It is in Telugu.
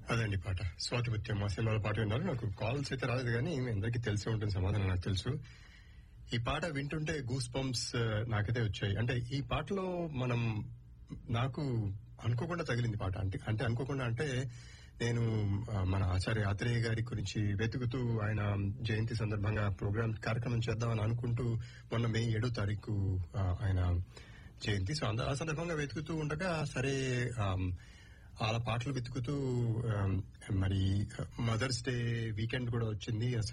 అదండి పాట స్వాతి ముత్యం మా సినిమాలో పాట విన్నారు నాకు కాల్స్ అయితే రాలేదు కానీ మీ అందరికీ తెలిసే ఉంటుంది సమాధానం నాకు తెలుసు ఈ పాట వింటుంటే గూస్ పంప్స్ నాకైతే వచ్చాయి అంటే ఈ పాటలో మనం నాకు అనుకోకుండా తగిలింది పాట అంటే అంటే అనుకోకుండా అంటే నేను ఆ, మన ఆచార్య ఆత్రేయ గారి గురించి వెతుకుతూ ఆయన జయంతి సందర్భంగా ప్రోగ్రామ్ కార్యక్రమం చేద్దామని అనుకుంటూ మొన్న మే ఏడో తారీఖు ఆ, ఆయన జయంతి సో అంద- ఆ సందర్భంగా వెతుకుతూ ఉండగా సరే ఆమ్, వాళ్ళ పాటలు వెతుకుతూ ఆమ్, మరి మదర్స్ డే వీకెండ్ కూడా వచ్చింది ఆ